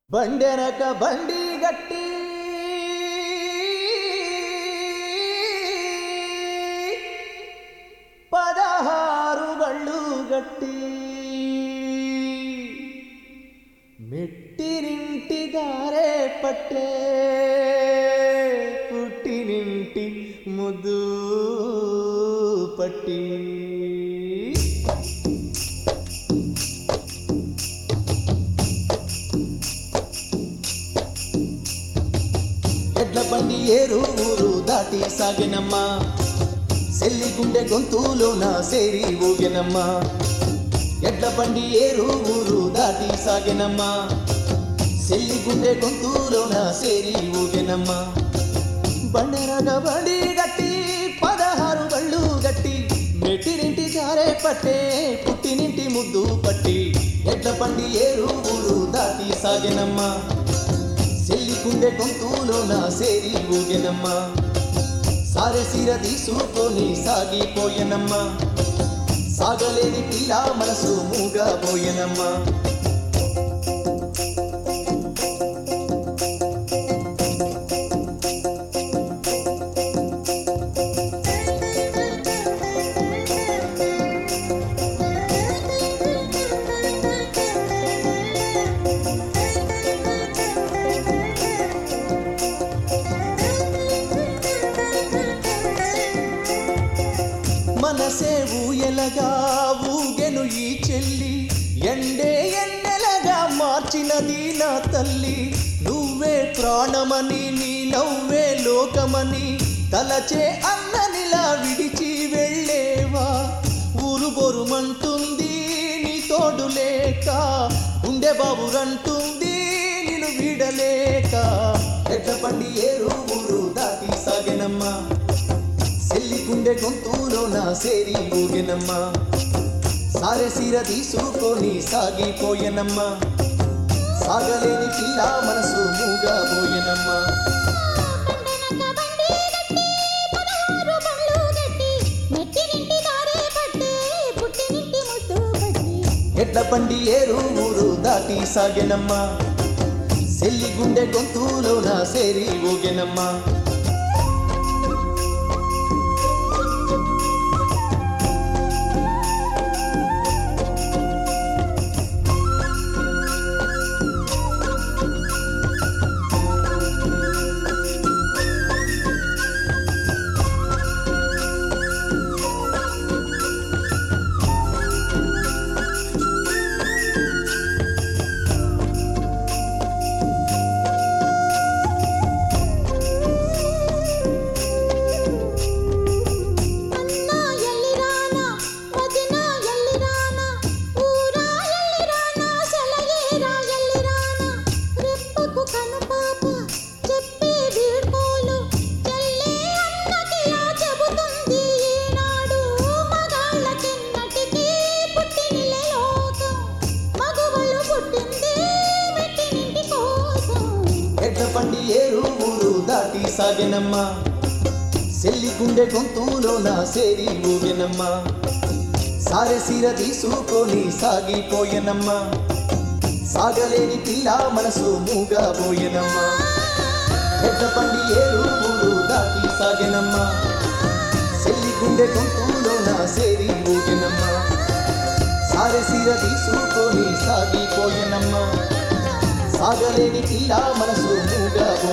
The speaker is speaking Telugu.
బండెనక బండి గట్టి పదహారు బళ్ళు గట్టి మెట్టినింటి దారే పట్టే పుట్టినింటి ముద్దు పట్టి ఎడ్ల బండి ఏరు ఊరు దాటి సాగినమ్మా సెల్లి గుండె గొంతులోన సేరి ఊగినమ్మా ఎడ్ల బండి ఏరు ఊరు దాటి సాగినమ్మా సెల్లి గుండె గొంతులోన సేరి ఊగినమ్మా బండెరగ బండి గట్టి పదహారు బళ్ళు గట్టి మెట్టినింటి జారే పట్టే పుట్టినింటి ముద్దు పట్టి ఎడ్ల బండి ఏరు ఊరు దాటి సాగినమ్మా సెల్లి గుండె గొంతులోన సేరి ఊగెనమ్మా సారె సీర తీసుకొని సాగిపోయెనమ్మా సాగలేని పిల్ల మనసు మూగబోయెనమ్మా మనసే ఊయలగా ఊగెను ఈ చెల్లి ఎండే ఎన్నెలగా మార్చినది నా తల్లి నువ్వే ప్రాణమని నీ నవ్వే లోకమని తలచే అన్ననిలా విడిచి వెళ్ళేవా ఊరు బొరుమంటుంది నీ తోడు లేక గుండె బాబురంటుంది నిన్ను వీడలేక ఎట్ల పండి ఏరు ఊరు దాటి సాగెనమ్మా సెల్లి గుండె గొంతులో నా సేరి ఊగినమ్మా సారె సీర తీసుకొని సాగిపోయెనమ్మా సాగలేని పిల్ల మనసు మూగబోయెనమ్మా బండనక బండి గట్టి పదహారు బళ్ళు గట్టి మెట్టినింటి దారే పట్టే పుట్టినింటి ముద్దు పట్టి ఎడ్ల బండి ఏరు ఊరు దాటి సాగెనమ్మా సెల్లి గుండె గొంతులో నా సేరి ఊగెనమ్మా అన్నా ఎల్లిరానా వదినా ఎల్లిరానా ఊరా ఎల్లిరానా సెలయేరా ఎల్లిరానా రెప్పకు కనుపాప చెప్పే వీడ్కోలు చెల్లే అన్నకి ఆ చెబుతుంది ఈనాడు మగాళ్ళ కిన్నటికి పుట్టినిల్లే లోకం మగవాళ్ళు పుట్టింది మెట్టినింటి కోసం ఎడ్ల బండి ఏరు ఊరు దాటి సాగెనమ్మా సెల్లి గుండె గొంతులో నా సేరి ఊగెనమ్మా సారె సీర తీసుకొని సాగిపోయెనమ్మా సాగలేని పిల్ల మనసు మూగబోయెనమ్మా ఎడ్ల బండి ఏరు ఊరు దాటి సాగెనమ్మా సెల్లి గుండె గొంతులో నా సేరి ఊగెనమ్మా సారె సీర తీసుకొని సాగిపోయెనమ్మా సాగలేని పిల్ల మనసు మూగబోయెనమ్మా